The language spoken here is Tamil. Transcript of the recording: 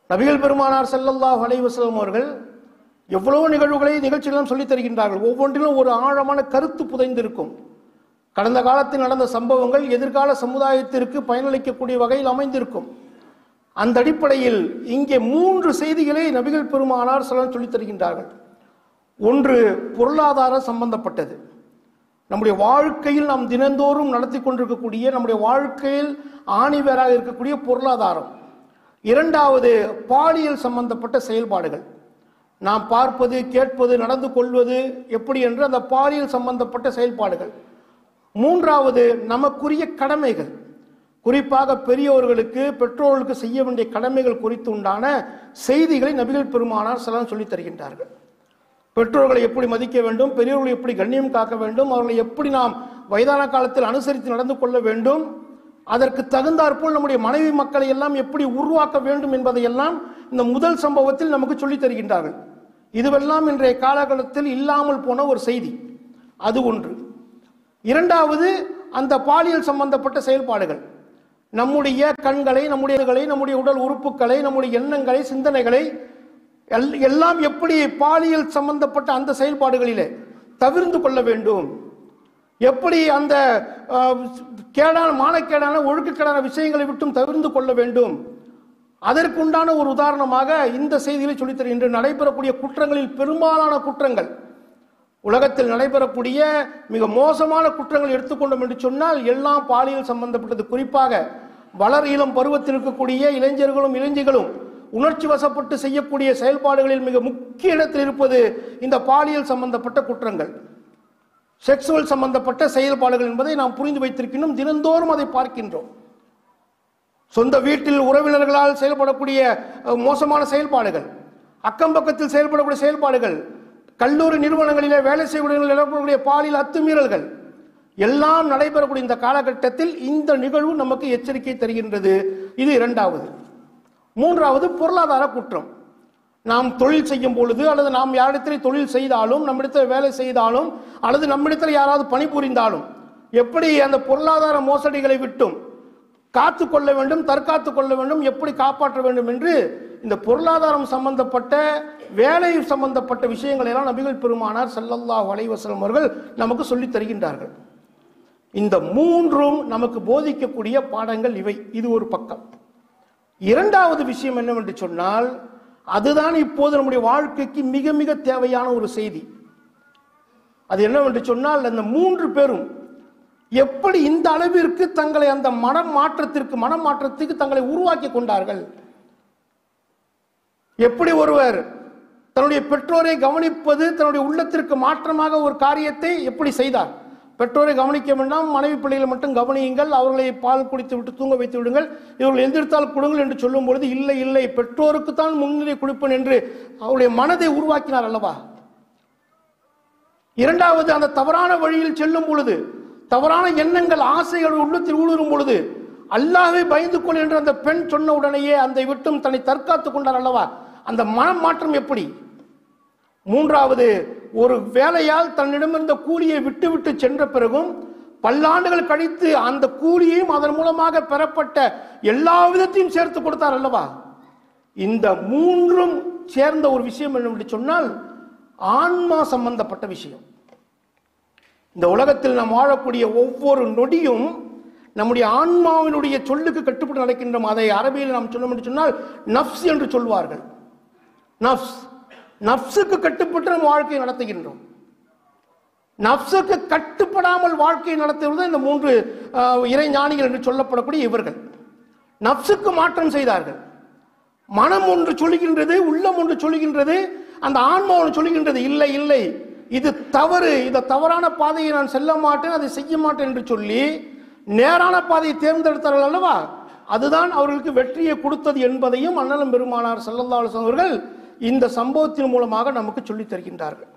நபிகள் பெருமானார் ஸல்லல்லாஹு அலைஹி வஸல்லம் அவர்கள் எவ்வளவோ நிகழ்வுகளை நிகழ்ச்சிகளும் சொல்லித் தருகின்றார்கள் ஒவ்வொன்றிலும் ஒரு ஆழமான கருத்து புதைந்திருக்கும் கடந்த காலத்தில் நடந்த சம்பவங்கள் எதிர்கால சமுதாயத்திற்கு பயனளிக்கக்கூடிய வகையில் அமைந்திருக்கும் அந்த அடிப்படையில் இங்கே மூன்று செய்திகளை நபிகள் பெருமானார் சிலர் சொல்லித் தருகின்றார்கள் ஒன்று பொருளாதார சம்பந்தப்பட்டது நம்முடைய வாழ்க்கையில் நாம் தினந்தோறும் நடத்தி கொண்டிருக்கக்கூடிய நம்முடைய வாழ்க்கையில் ஆணிவேராக இருக்கக்கூடிய பொருளாதாரம் இரண்டாவது பாலியல் சம்பந்தப்பட்ட செயல்பாடுகள் நாம் பார்ப்பது கேட்பது நடந்து கொள்வது எப்படி என்று அந்த பாலியல் சம்பந்தப்பட்ட செயல்பாடுகள் மூன்றாவது நமக்குரிய கடமைகள் குறிப்பாக பெரியோர்களுக்கு பெற்றோர்களுக்கு செய்ய வேண்டிய கடமைகள் குறித்து உண்டான செய்திகளை நபிகள் பெருமானார் சிலர் சொல்லித் தருகின்றார்கள் பெற்றோர்களை எப்படி மதிக்க வேண்டும் பெரியோர்களை எப்படி கண்ணியம் காக்க வேண்டும் அவர்களை எப்படி நாம் வயதான காலத்தில் அனுசரித்து நடந்து கொள்ள வேண்டும் அதற்கு தகுந்தாற்போல் நம்முடைய மனைவி மக்களை எல்லாம் எப்படி உருவாக்க வேண்டும் என்பதையெல்லாம் இந்த முதல் சம்பவத்தில் நமக்கு சொல்லித் தருகின்றார்கள் இதுவெல்லாம் இன்றைய காலகட்டத்தில் இல்லாமல் போன ஒரு செய்தி அது ஒன்று இரண்டாவது அந்த பாலியல் சம்பந்தப்பட்ட செயல்பாடுகள் நம்முடைய கண்களை நம்முடைய இதுகளை, நம்முடைய உடல் உறுப்புகளை நம்முடைய எண்ணங்களை சிந்தனைகளை எல்- எல்லாம் எப்படி பாலியல் சம்பந்தப்பட்ட அந்த செயல்பாடுகளிலே தவிர்ந்து கொள்ள வேண்டும் எப்படி அந்த அஹ், கேடான மானக்கேடான ஒழுக்கக்கேடான விஷயங்களை விட்டும் தவிர்ந்து கொள்ள வேண்டும் அதற்குண்டான ஒரு உதாரணமாக இந்த செய்திகளை சொல்லித் தருகிறேன். இன்று நடைபெறக்கூடிய குற்றங்களில் பெரும்பாலான குற்றங்கள் உலகத்தில் நடைபெறக்கூடிய மிக மோசமான குற்றங்கள் எடுத்துக்கொண்டோம் என்று சொன்னால் எல்லாம் பாலியல் சம்பந்தப்பட்டது குறிப்பாக வளர் இளம் பருவத்தில் இருக்கக்கூடிய இளைஞர்களும் இளைஞர்களும் உணர்ச்சி வசப்பட்டு செய்யக்கூடிய செயல்பாடுகளில் மிக முக்கிய இடத்தில் இருப்பது இந்த பாலியல் சம்பந்தப்பட்ட குற்றங்கள் செக்ஸுவல் சம்பந்தப்பட்ட செயல்பாடுகள் என்பதை நாம் புரிந்து வைத்திருக்கின்றோம் தினந்தோறும் அதை பார்க்கின்றோம் சொந்த வீட்டில் உறவினர்களால் செயல்படக்கூடிய அஹ், மோசமான செயல்பாடுகள் அக்கம் பக்கத்தில் செயல்படக்கூடிய செயல்பாடுகள் கல்லூரி நிறுவனங்களிலே வேலை செய்யக்கூடிய நிலப்படக்கூடிய பாலியல் அத்துமீறல்கள் எல்லாம் நடைபெறக்கூடிய இந்த காலகட்டத்தில் இந்த நிகழ்வு நமக்கு எச்சரிக்கை தருகின்றது இது இரண்டாவது மூன்றாவது பொருளாதார குற்றம் நாம் தொழில் செய்யும் பொழுது அல்லது நாம் யாரிடத்தில் தொழில் செய்தாலும் நம்மிடத்தில் வேலை செய்தாலும் அல்லது நம்மிடத்தில் யாராவது பணிபுரிந்தாலும் எப்படி அந்த பொருளாதார மோசடிகளை விட்டும் காத்து கொள்ள வேண்டும் தற்காத்து கொள்ள வேண்டும் எப்படி காப்பாற்ற வேண்டும் என்று இந்த பொருளாதாரம் சம்பந்தப்பட்ட வேலை சம்பந்தப்பட்ட விஷயங்களை எல்லாம் நபிகள் பெருமானார் ஸல்லல்லாஹு அலைஹி வஸல்லம் அவர்கள் நமக்கு சொல்லித் தருகின்றார்கள் இந்த மூன்றும் நமக்கு போதிக்கக்கூடிய பாடங்கள் இவை இது ஒரு பக்கம் இரண்டாவது விஷயம் என்னவென்று சொன்னால் அதுதான் இப்போது நம்முடைய வாழ்க்கைக்கு மிக மிக தேவையான ஒரு செய்தி அது என்னவென்று சொன்னால் அந்த மூன்று பேரும் எப்படி இந்த அளவிற்கு தங்களை அந்த மனம் மாற்றத்திற்கு மனம் மாற்றத்துக்கு தங்களை உருவாக்கி கொண்டார்கள் எப்படி ஒருவர் தன்னுடைய பெற்றோரை கவனிப்பது தன்னுடைய உள்ளத்திற்கு மாற்றமாக ஒரு காரியத்தை எப்படி செய்தார் பெற்றோரை கவனிக்க வேண்டாம் மனைவி பிள்ளைகளை மட்டும் கவனியுங்கள் அவர்களை பால் குடித்து விட்டு தூங்க வைத்து விடுங்கள் இவர்கள் எந்திரித்தால் கொடுங்கள் என்று சொல்லும் பொழுது இல்லை இல்லை பெற்றோருக்குத்தான் முன்னிலை கொடுப்பேன் என்று அவருடைய மனதை உருவாக்கினார் அல்லவா இரண்டாவது அந்த தவறான வழியில் செல்லும் பொழுது தவறான எண்ணங்கள் ஆசைகள் உள்ளத்தில் ஊடுருவும் பொழுது அல்லாஹ்வை பயந்து கொள் என்று அந்த பெண் சொன்ன உடனேயே அந்த விட்டும் தன்னை தற்காத்துக் கொண்டார் அல்லவா அந்த மனம் மாற்றம் எப்படி மூன்றாவது ஒரு வேலையால் தன்னிடமிருந்த கூலியை விட்டுவிட்டு சென்ற பிறகும் பல்லாண்டுகள் கழித்து அந்த கூலியையும் அதன் மூலமாக பெறப்பட்ட எல்லா விதத்தையும் சேர்த்து கொடுத்தார் அல்லவா இந்த மூன்றும் சேர்ந்த ஒரு விஷயம் என்னவென்று சொன்னால் ஆன்மா சம்பந்தப்பட்ட விஷயம் இந்த உலகத்தில் நாம் வாழக்கூடிய ஒவ்வொரு நொடியும் நம்முடைய ஆன்மாவினுடைய சொல்லுக்கு கட்டுப்பட்டு நடக்கின்றோம் அதை அரபியில் நாம் சொன்னோம் என்று சொன்னால் நஃப்ஸ் என்று சொல்வார்கள் நஃப்ஸ் நஃப்ஸுக்கு கட்டுப்பட்டு நம்ம வாழ்க்கையை நடத்துகின்றோம் நஃப்ஸுக்கு கட்டுப்படாமல் வாழ்க்கையை நடத்துவது இந்த மூன்று அஹ், இறை ஞானிகள் என்று சொல்லப்படக்கூடிய இவர்கள் நஃப்ஸுக்கு மாற்றம் செய்தார்கள் மனம் ஒன்று சொல்கின்றது உள்ளம் ஒன்று சொல்கின்றது அந்த ஆன்மா ஒன்று சொல்கின்றது இல்லை இல்லை இது தவறு இந்த தவறான பாதையை நான் செல்ல மாட்டேன் அதை செய்ய மாட்டேன் என்று சொல்லி நேரான பாதையை தேர்ந்தெடுத்தார்கள் அல்லவா அதுதான் அவர்களுக்கு வெற்றியை கொடுத்தது என்பதையும் அண்ணலம் பெருமானார் ஸல்லல்லாஹு அலைஹி வஸல்லம் அவர்கள் இந்த சம்பவத்தின் மூலமாக நமக்கு சொல்லித் தருகின்றார்கள்